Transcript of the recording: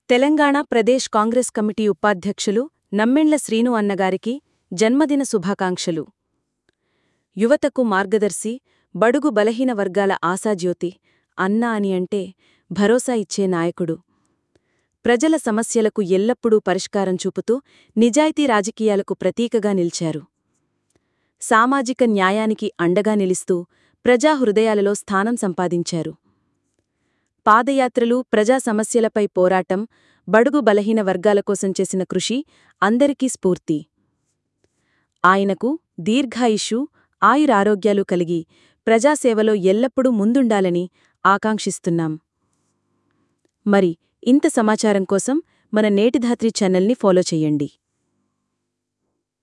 Telangana Pradesh Congress committee ఉపాధ్యక్షులు నమ్మెండ్ల శ్రీను అన్నగారికి జన్మదిన శుభాకాంక్షలు యువతకు మార్గదర్శి బడుగు బలహీన వర్గాల ఆశాజ్యోతి అన్న అని అంటే భరోసా ఇచ్చే నాయకుడు ప్రజల సమస్యలకు ఎల్లప్పుడూ పరిష్కారం చూపుతూ నిజాయితీ రాజకీయాలకు ప్రతీకగా నిలిచారు సామాజిక న్యాయానికి అండగా నిలుస్తూ ప్రజా హృదయాలలో స్థానం సంపాదించారు పాదయాత్రలు ప్రజా సమస్యలపై పోరాటం బడుగు బలహీన వర్గాల కోసం చేసిన కృషి అందరికీ స్ఫూర్తి ఆయనకు దీర్ఘాయుషు ఆయురారోగ్యాలు కలిగి ప్రజాసేవలో ఎల్లప్పుడూ ముందుండాలని ఆకాంక్షిస్తున్నాం మరి ఇంత సమాచారం కోసం మన నేటిధాత్రి ఛానల్ని ఫాలో చెయ్యండి